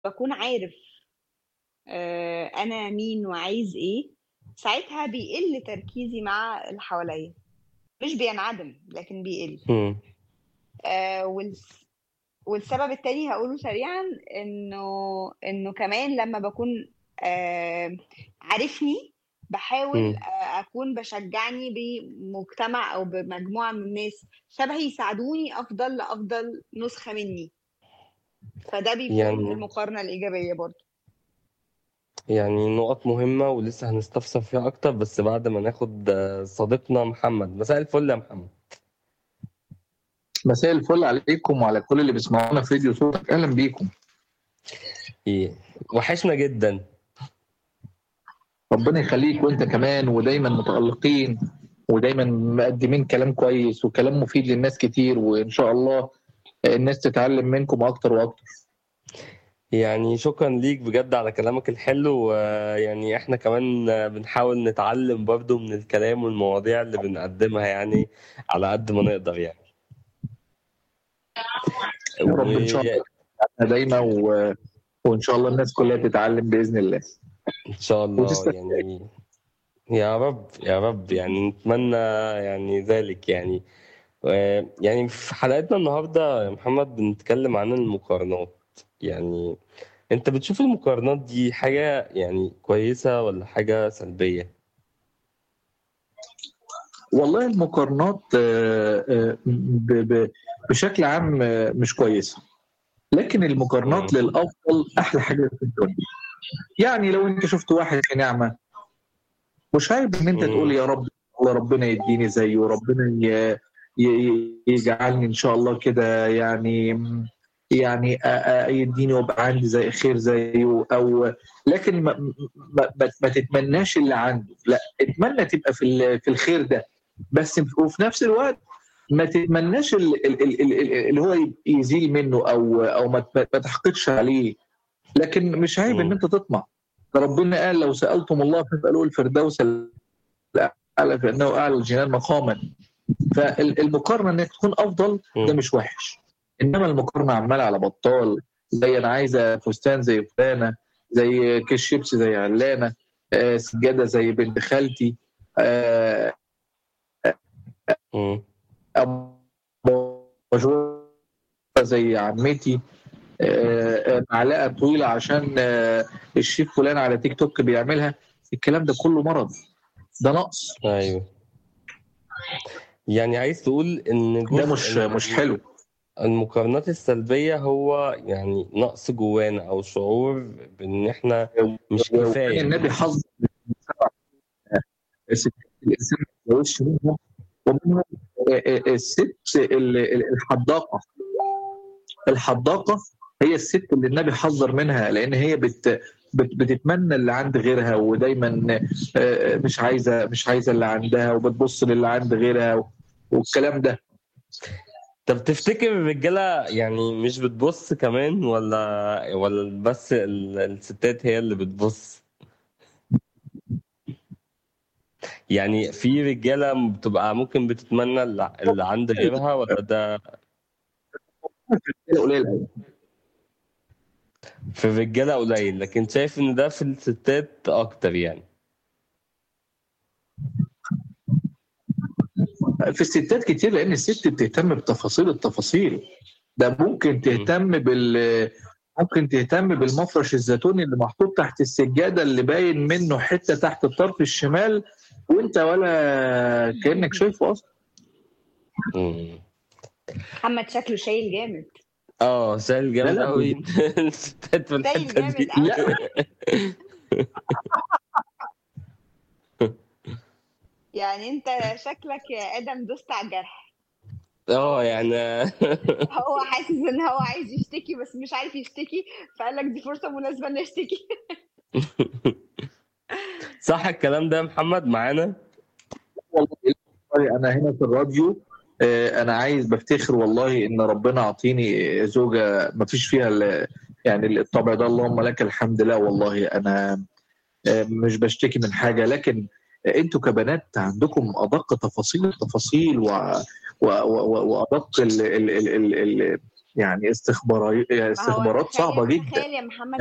بكون عارف آه، انا مين وعايز ايه ساعتها بيقل تركيزي مع اللي حواليا مش بينعدم لكن بيقل مم. آه والس- والسبب التاني هقوله سريعا انه انه كمان لما بكون آه عارفني بحاول مم. آه اكون بشجعني بمجتمع او بمجموعه من الناس شبهي يساعدوني افضل لافضل نسخه مني فده بيكون يعني المقارنه الايجابيه برضه يعني نقط مهمة ولسه هنستفسر فيها أكتر بس بعد ما ناخد آه، صديقنا محمد مساء الفل يا محمد مساء الفل عليكم وعلى كل اللي بيسمعونا في فيديو صوتك اهلا بيكم إيه وحشنا جدا ربنا يخليك وانت كمان ودايما متالقين ودايما مقدمين كلام كويس وكلام مفيد للناس كتير وان شاء الله الناس تتعلم منكم اكتر واكتر يعني شكرا ليك بجد على كلامك الحلو ويعني احنا كمان بنحاول نتعلم برضو من الكلام والمواضيع اللي بنقدمها يعني على قد ما نقدر يعني يا رب ان شاء الله دايما و... وان شاء الله الناس كلها تتعلم باذن الله ان شاء الله وتستفيد. يعني يا رب يا رب يعني نتمنى يعني ذلك يعني و- يعني في حلقتنا النهارده يا محمد بنتكلم عن المقارنات يعني انت بتشوف المقارنات دي حاجة يعني كويسة ولا حاجة سلبية؟ والله المقارنات آه، آه، ب... ب... بشكل عام آه، مش كويسه لكن المقارنات مم. للافضل احلى حاجه في الدنيا يعني لو انت شفت واحد في نعمه مش عيب ان انت مم. تقول يا رب الله ربنا يديني زيه وربنا ي- ي- يجعلني ان شاء الله كده يعني يعني أ- أ- يديني وابقى عندي زي خير زيه او لكن ما, ما, ما, ما تتمناش اللي عنده لا اتمنى تبقى في ال- في الخير ده بس وفي نفس الوقت ما تتمناش ال- ال- ال- ال- اللي هو يزيل منه او او ما ما تحقدش عليه لكن مش عيب ان مم. انت تطمع ده ربنا قال لو سالتم الله فاسالوه الفردوس الاعلى فانه اعلى الجنان مقاما فالمقارنه انك تكون افضل ده مم. مش وحش انما المقارنه عماله على بطال زي انا عايزه فستان زي فلانه زي كيس شيبسي زي علانه آه، سجاده زي بنت خالتي آه، مم. أباجورة زي عمتي آه، آه، معلقه طويله عشان آه، الشيف فلان على تيك توك بيعملها الكلام ده كله مرض ده نقص ايوه يعني عايز تقول ان ده جزء مش من مش حلو المقارنات السلبية هو يعني نقص جوانا او شعور بان احنا مش وكان كفاية النبي حظ الست الانسان ما يتجوزش منهم ومنهم آه، آه، الست ال- ال- الحداقه الحداقه هي الست اللي النبي حذر منها لان هي بت بت- بتتمنى اللي عند غيرها ودايما آه، مش عايزه مش عايزه اللي عندها وبتبص للي عند غيرها والكلام ده طب تفتكر الرجالة يعني مش بتبص كمان ولا ولا بس ال- الستات هي اللي بتبص يعني في رجالة بتبقى ممكن بتتمنى اللي اللي عند غيرها ولا ده قليل قوي في الرجالة قليل لكن شايف ان ده في الستات اكتر يعني في الستات كتير لان الست بتهتم بتفاصيل التفاصيل ده ممكن تهتم بال ممكن تهتم بالمفرش الزيتوني اللي محطوط تحت السجاده اللي باين منه حته تحت الطرف الشمال وانت ولا كانك شايفه اصلا مم. محمد شكله شايل جامد اه شايل جامد لا، لا، قوي الستات في شايل الحتة دي جامد قوي يعني انت شكلك يا ادم دوست على الجرح اه يعني هو حاسس ان هو عايز يشتكي بس مش عارف يشتكي فقال لك دي فرصه مناسبه اني اشتكي صح الكلام ده يا محمد معانا والله انا هنا في الراديو آه، انا عايز بفتخر والله ان ربنا عطيني زوجه ما فيش فيها ال- يعني الطبع ده اللهم لك الحمد لا والله انا آه، مش بشتكي من حاجه لكن انتوا كبنات عندكم ادق تفاصيل التفاصيل و و- و- وادق ال ال ال ال ال يعني استخبارات ما هو استخبارات تخيل صعبه جدا تخيل يا محمد